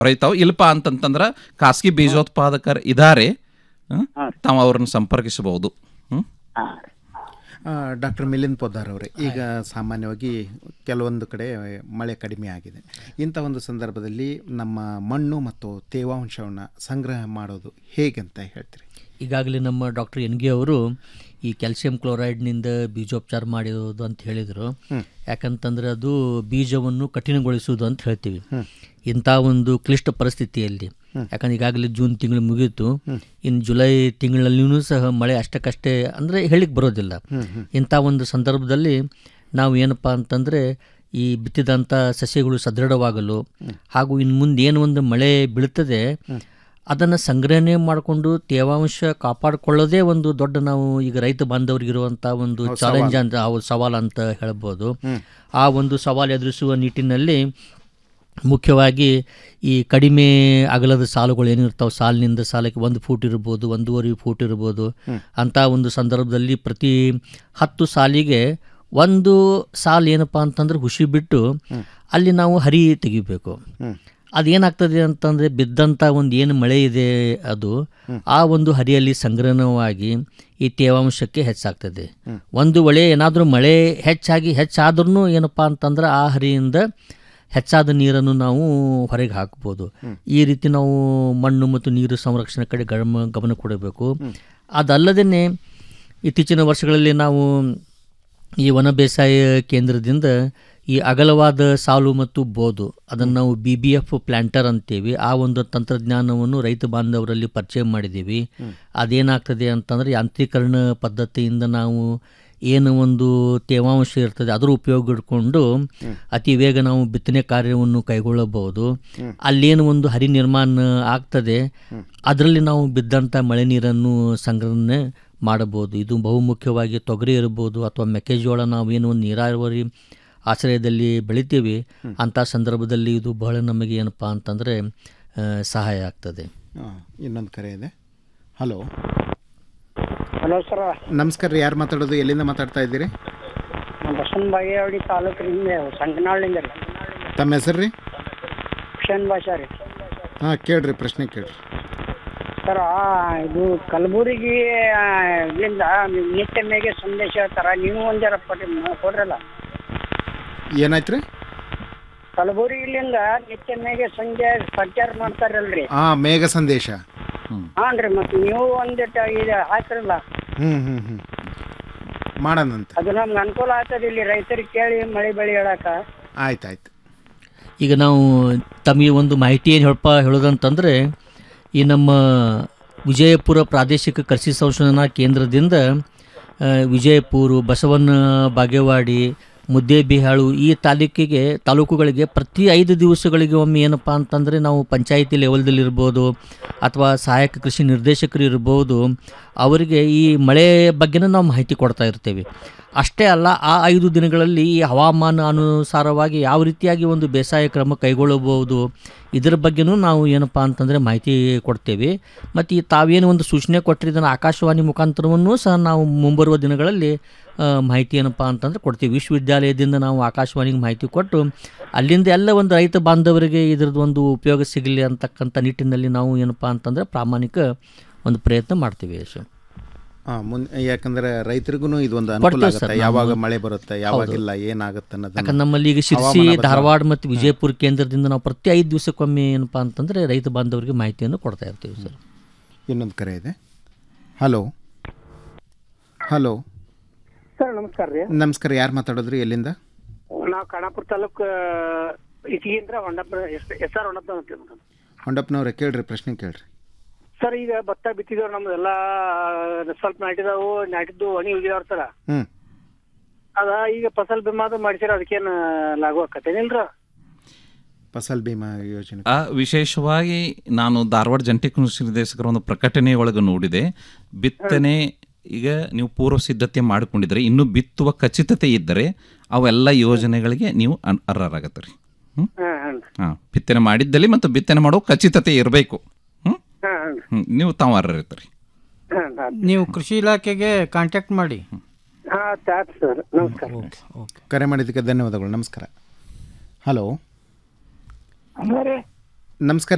ರೈತಾವ್ ಇಲ್ಪ ಅಂತಂತಂದ್ರೆ ಖಾಸಗಿ ಬೀಜೋತ್ಪಾದಕರು ಇದ್ದಾರೆ ತಾವು ಅವ್ರನ್ನ ಸಂಪರ್ಕಿಸಬಹುದು ಹ್ಮ್ ಡಾಕ್ಟರ್ ಮಿಲಿಂದ್ ಪೋದಾರ್ ಅವರೇ ಈಗ ಸಾಮಾನ್ಯವಾಗಿ ಕೆಲವೊಂದು ಕಡೆ ಮಳೆ ಕಡಿಮೆ ಆಗಿದೆ ಇಂಥ ಒಂದು ಸಂದರ್ಭದಲ್ಲಿ ನಮ್ಮ ಮಣ್ಣು ಮತ್ತು ತೇವಾಂಶವನ್ನು ಸಂಗ್ರಹ ಮಾಡೋದು ಹೇಗಂತ ಹೇಳ್ತೀರಿ ಈಗಾಗಲೇ ನಮ್ಮ ಡಾಕ್ಟರ್ ಎನ್ ಗೆ ಅವರು ಈ ಕ್ಯಾಲ್ಸಿಯಂ ಕ್ಲೋರೈಡ್ನಿಂದ ಬೀಜೋಪಚಾರ ಮಾಡಿರೋದು ಅಂತ ಹೇಳಿದರು ಯಾಕಂತಂದರೆ ಅದು ಬೀಜವನ್ನು ಕಠಿಣಗೊಳಿಸುವುದು ಅಂತ ಹೇಳ್ತೀವಿ ಇಂಥ ಒಂದು ಕ್ಲಿಷ್ಟ ಪರಿಸ್ಥಿತಿಯಲ್ಲಿ ಯಾಕಂದ್ರೆ ಈಗಾಗಲೇ ಜೂನ್ ತಿಂಗಳು ಮುಗೀತು ಇನ್ನು ಜುಲೈ ತಿಂಗಳಲ್ಲಿಯೂ ಸಹ ಮಳೆ ಅಷ್ಟಕ್ಕಷ್ಟೇ ಅಂದರೆ ಹೇಳಿಕ್ಕೆ ಬರೋದಿಲ್ಲ ಇಂಥ ಒಂದು ಸಂದರ್ಭದಲ್ಲಿ ನಾವು ಏನಪ್ಪ ಅಂತಂದರೆ ಈ ಬಿತ್ತಿದಂಥ ಸಸ್ಯಗಳು ಸದೃಢವಾಗಲು ಹಾಗೂ ಇನ್ನು ಮುಂದೆ ಏನು ಒಂದು ಮಳೆ ಬೀಳುತ್ತದೆ ಅದನ್ನು ಸಂಗ್ರಹಣೆ ಮಾಡಿಕೊಂಡು ತೇವಾಂಶ ಕಾಪಾಡಿಕೊಳ್ಳೋದೇ ಒಂದು ದೊಡ್ಡ ನಾವು ಈಗ ರೈತ ಬಾಂಧವರಿಗಿರುವಂಥ ಒಂದು ಹೌದು, ಚಾಲೆಂಜ್ ಸವಾಲು. ಅಂತ ಆ ಸವಾಲು ಅಂತ ಹೇಳ್ಬೋದು ಆ ಒಂದು ಸವಾಲು ಎದುರಿಸುವ ನಿಟ್ಟಿನಲ್ಲಿ ಮುಖ್ಯವಾಗಿ ಈ ಕಡಿಮೆ ಅಗಲದ ಸಾಲುಗಳು ಏನಿರ್ತಾವೆ ಸಾಲಿನಿಂದ ಸಾಲಕ್ಕೆ ಒಂದು ಫೂಟ್ ಇರ್ಬೋದು ಒಂದೂವರೆ ಫೂಟ್ ಇರ್ಬೋದು ಅಂಥ ಒಂದು ಸಂದರ್ಭದಲ್ಲಿ ಪ್ರತಿ ಹತ್ತು ಸಾಲಿಗೆ ಒಂದು ಸಾಲು ಏನಪ್ಪ ಅಂತಂದ್ರೆ ಹುಸಿ ಬಿಟ್ಟು ಅಲ್ಲಿ ನಾವು ಹರಿ ತೆಗಿಬೇಕು ಅದೇನಾಗ್ತದೆ ಅಂತಂದರೆ ಬಿದ್ದಂಥ ಒಂದು ಏನು ಮಳೆ ಇದೆ ಅದು ಆ ಒಂದು ಹರಿಯಲ್ಲಿ ಸಂಗ್ರಹಣವಾಗಿ ಈ ತೇವಾಂಶಕ್ಕೆ ಹೆಚ್ಚಾಗ್ತದೆ ಒಂದು ವೇಳೆ ಏನಾದರೂ ಮಳೆ ಹೆಚ್ಚಾಗಿ ಹೆಚ್ಚಾದ್ರೂ ಏನಪ್ಪ ಅಂತಂದ್ರೆ ಆ ಹರಿಯಿಂದ ಹೆಚ್ಚಾದ ನೀರನ್ನು ನಾವು ಹೊರಗೆ ಹಾಕ್ಬೋದು ಈ ರೀತಿ ನಾವು ಮಣ್ಣು ಮತ್ತು ನೀರು ಸಂರಕ್ಷಣೆ ಕಡೆ ಗಮ ಗಮನ ಕೊಡಬೇಕು ಅದಲ್ಲದೇ ಇತ್ತೀಚಿನ ವರ್ಷಗಳಲ್ಲಿ ನಾವು ಈ ವನ ಬೇಸಾಯ ಕೇಂದ್ರದಿಂದ ಈ ಅಗಲವಾದ ಸಾಲು ಮತ್ತು ಬೋದು ಅದನ್ನು ನಾವು ಬಿ ಬಿ ಎಫ್ ಪ್ಲ್ಯಾಂಟರ್ ಅಂತೀವಿ ಆ ಒಂದು ತಂತ್ರಜ್ಞಾನವನ್ನು ರೈತ ಬಾಂಧವರಲ್ಲಿ ಪರಿಚಯ ಮಾಡಿದ್ದೀವಿ ಅದೇನಾಗ್ತದೆ ಅಂತಂದರೆ ಯಾಂತ್ರೀಕರಣ ಪದ್ಧತಿಯಿಂದ ನಾವು ಏನು ಒಂದು ತೇವಾಂಶ ಇರ್ತದೆ ಅದರ ಉಪಯೋಗ ಇಟ್ಕೊಂಡು ಅತಿ ಬೇಗ ನಾವು ಬಿತ್ತನೆ ಕಾರ್ಯವನ್ನು ಕೈಗೊಳ್ಳಬಹುದು ಅಲ್ಲೇನು ಒಂದು ಹರಿ ನಿರ್ಮಾಣ ಆಗ್ತದೆ ಅದರಲ್ಲಿ ನಾವು ಬಿದ್ದಂಥ ಮಳೆ ನೀರನ್ನು ಸಂಗ್ರಹಣೆ ಮಾಡಬಹುದು ಇದು ಬಹುಮುಖ್ಯವಾಗಿ ತೊಗರಿ ಇರ್ಬೋದು ಅಥವಾ ಮೆಕ್ಕೆಜೋಳ ನಾವೇನು ಒಂದು ನೀರಾವರಿ ಆಶ್ರಯದಲ್ಲಿ ಬೆಳಿತೀವಿ ಅಂಥ ಸಂದರ್ಭದಲ್ಲಿ ಇದು ಬಹಳ ನಮಗೆ ಏನಪ್ಪ ಅಂತಂದರೆ ಆ, ಸಹಾಯ ಆಗ್ತದೆ ಇನ್ನೊಂದು ಕರೆ ಇದೆ ಹಲೋ ಹಲೋ ಸರ್ ನಮಸ್ಕಾರ ರೀ ಯಾರು ಮಾತಾಡೋದು ಎಲ್ಲಿಂದ ಮಾತಾಡ್ತಾ ಇದ್ದೀರಿ ಬಸವನ ಬಾಗೇವಾಡಿ ತಾಲೂಕಿನಿಂದ ಸಂಗನಾಳಿಂದ ರೀ ತಮ್ಮ ಹೆಸರು ರೀ ಹುಷೇನ್ ಭಾಷಾ ರೀ ಹಾಂ ಕೇಳ್ರಿ ಪ್ರಶ್ನೆ ಕೇಳ್ರಿ ಸರ್ ಆ, ಇದು ಕಲಬುರಗಿ ಆ, ಇಲ್ಲಿಂದ ನಿತ್ಯ ಮೇಗೆ ಸಂದೇಶ ಹೇಳ್ತಾರ ನೀವು ಒಂದರ ಪಟ್ಟಿ ಕೊಡ್ರಲ್ಲ ಏನಾಯ್ತು ರೀ ಕಲಬುರಗಿಲಿಂದ ನಿತ್ಯ ಮೇಗೆ ಸಂಜೆ ಸಂಚಾರ ಮಾಡ್ತಾರಲ್ರಿ ಹಾಂ ಮೇಘ ಸಂದೇಶ ಹಾನ್ ರೀ ಮತ್ತೆ ನೀವು ಒಂದಿಟ್ಟು ಇದು ಹಾಕ್ರಲ್ಲ ಹ್ಞೂ ಹ್ಞೂ ಹ್ಞೂ ಮಾಡೋಣಂತ ಅದು ನಮ್ಗೆ ಅನುಕೂಲ ಆಗ್ತದೆ ಇಲ್ಲಿ ರೈತರಿಗೆ ಕೇಳಿ ಮಳೆ ಬೆಳೆ ಹೇಳಕ ಆಯ್ತು ಆಯ್ತು ಈಗ ನಾವು ತಮಗೆ ಒಂದು ಮಾಹಿತಿ ಏನು ಹೇಳಪ್ಪ ಹೇಳೋದಂತಂದರೆ ಈ ನಮ್ಮ ವಿಜಯಪುರ ಪ್ರಾದೇಶಿಕ ಕೃಷಿ ಸಂಶೋಧನಾ ಕೇಂದ್ರದಿಂದ ಆ, ವಿಜಯಪುರ ಬಸವನ ಬಾಗೇವಾಡಿ ಮುದ್ದೇಬಿಹಾಳು ಈ ತಾಲೂಕಿಗೆ ತಾಲೂಕುಗಳಿಗೆ ಪ್ರತಿ ಐದು ದಿವಸಗಳಿಗೆ ಒಮ್ಮೆ ಏನಪ್ಪ ಅಂತಂದರೆ ನಾವು ಪಂಚಾಯಿತಿ ಲೆವೆಲ್ದಲ್ಲಿ ಇರ್ಬೋದು ಅಥವಾ ಸಹಾಯಕ ಕೃಷಿ ನಿರ್ದೇಶಕರು ಇರ್ಬೋದು ಅವರಿಗೆ ಈ ಮಳೆ ಬಗ್ಗೆನೂ ನಾವು ಮಾಹಿತಿ ಕೊಡ್ತಾ ಇರ್ತೇವೆ ಅಷ್ಟೇ ಅಲ್ಲ ಆ ಐದು ದಿನಗಳಲ್ಲಿ ಈ ಹವಾಮಾನ ಅನುಸಾರವಾಗಿ ಯಾವ ರೀತಿಯಾಗಿ ಒಂದು ಬೇಸಾಯ ಕ್ರಮ ಕೈಗೊಳ್ಳಬಹುದು ಇದರ ಬಗ್ಗೆನೂ ನಾವು ಏನಪ್ಪ ಅಂತಂದರೆ ಮಾಹಿತಿ ಕೊಡ್ತೇವೆ ಮತ್ತು ಈ ತಾವೇನು ಒಂದು ಸೂಚನೆ ಕೊಟ್ಟರೆ ಇದನ್ನು ಆಕಾಶವಾಣಿ ಮುಖಾಂತರವನ್ನೂ ಸಹ ನಾವು ಮುಂಬರುವ ದಿನಗಳಲ್ಲಿ ಆ, ಮಾಹಿತಿ ಏನಪ್ಪ ಅಂತಂದ್ರೆ ಕೊಡ್ತೀವಿ ವಿಶ್ವವಿದ್ಯಾಲಯದಿಂದ ನಾವು ಆಕಾಶವಾಣಿಗೆ ಮಾಹಿತಿ ಕೊಟ್ಟು ಅಲ್ಲಿಂದ ಎಲ್ಲ ಒಂದು ರೈತ ಬಾಂಧವರಿಗೆ ಇದ್ರದ್ದು ಒಂದು ಉಪಯೋಗ ಸಿಗಲಿ ಅಂತಕ್ಕಂಥ ನಿಟ್ಟಿನಲ್ಲಿ ನಾವು ಏನಪ್ಪ ಅಂತಂದರೆ ಪ್ರಾಮಾಣಿಕ ಒಂದು ಪ್ರಯತ್ನ ಮಾಡ್ತೀವಿ ಸರ್ ಹಾಂ ಮುಂದೆ ಯಾಕಂದ್ರೆ ರೈತರಿಗೂ ಇದೊಂದು ಅನುಕೂಲ ಕೊಡ್ತೇವೆ ಸರ್ ಆಗುತ್ತೆ ನಾವು. ಯಾವಾಗ ಮಳೆ ಬರುತ್ತೆ ಯಾವಾಗಿಲ್ಲ ಹೌದು. ಏನಾಗುತ್ತೆ ಅನ್ನೋದನ್ನ ಯಾಕಂದ್ರೆ ನಮ್ಮಲ್ಲಿ ಈಗ ಶಿರ್ಸಿ ಹವಾಮಾನ ಬದಲಾವಣೆ. ಧಾರವಾಡ ಮತ್ತು ವಿಜಯಪುರ ಕೇಂದ್ರದಿಂದ ನಾವು ಪ್ರತಿ ಐದು ದಿವಸಕ್ಕೊಮ್ಮೆ ಏನಪ್ಪ ಅಂತಂದರೆ ರೈತ ಬಾಂಧವರಿಗೆ ಮಾಹಿತಿಯನ್ನು ಕೊಡ್ತಾ ಇರ್ತೀವಿ ಸರ್ ಇನ್ನೊಂದು ಕರೆ ಇದೆ ಹಲೋ ಹಲೋ ಸರ್ ನಮಸ್ಕಾರ ರೀ ನಮಸ್ಕಾರ ಯಾರು ಮಾತಾಡೋದ್ರಿ ಎಲ್ಲಿಂದ ನಾವು ಖಾನಾಪುರ ತಾಲೂಕು ಇಟಗಿಯಿಂದ ಹೊಂಡಪ್ಪ ಎಸ್ ಆರ್ ಹೊಂಡಪ್ಪ ಅಂತೀವಿ ಮೇಡಮ್ ಹೊಂಡಪ್ಪನವ್ರೆ ಕೇಳ್ರಿ ಪ್ರಶ್ನೆ ಕೇಳ್ರಿ ಸರ್ ಈಗ ಭತ್ತ ಬಿತ್ತಿದವ್ರು ನಮ್ದೆಲ್ಲ ಸ್ವಲ್ಪ ನಾಟಿದಾವು ನಾಟಿದ್ದು ಒಣಗಿ ಹೋಗಿದಾವ್ರ ಸರ ಹ್ಞೂ ಅದ ಈಗ ಫಸಲ್ ಬಿಮಾದು ಮಾಡಿಸಿರ ಅದಕ್ಕೇನು ಲಾಗು ಆಕತ್ತೇನಿಲ್ರ ಫಸಲ್ ಬಿಮಾ ಯೋಜನೆ ಆ ವಿಶೇಷವಾಗಿ ನಾನು ಧಾರವಾಡ ಜಂಟಿ ಕೃಷಿ ನಿರ್ದೇಶಕರ ಒಂದು ಪ್ರಕಟಣೆ ಒಳಗೆ ನೋಡಿದೆ ಬಿತ್ತನೆ ಈಗ ನೀವು ಪೂರ್ವ ಸಿದ್ಧತೆ ಮಾಡಿಕೊಂಡಿದ್ರೆ ಇನ್ನು ಬಿತ್ತುವ ಖಚಿತತೆ ಇದ್ದರೆ ಅವೆಲ್ಲ ಯೋಜನೆಗಳಿಗೆ ನೀವು ಅನ್- ಅರ್ಹರಾಗತ್ತೆ ರೀ ಹ್ಞೂ ಹಾಂ ಬಿತ್ತನೆ ಮಾಡಿದ್ದಲ್ಲಿ ಮತ್ತು ಬಿತ್ತನೆ ಮಾಡೋ ಖಚಿತತೆ ಇರಬೇಕು ಹ್ಞೂ ಹ್ಞೂ ನೀವು ತಾವು ಅರ್ಹರಿರ್ತೀರಿ ನೀವು ಕೃಷಿ ಇಲಾಖೆಗೆ ಕಾಂಟ್ಯಾಕ್ಟ್ ಮಾಡಿ ಹಾ ಸರ್ ನಮಸ್ಕಾರ ಕರೆ ಮಾಡಿದ್ದಕ್ಕೆ ಧನ್ಯವಾದಗಳು ನಮಸ್ಕಾರ ಹಲೋ ಅಂದ್ರೆ ನಮಸ್ಕಾರ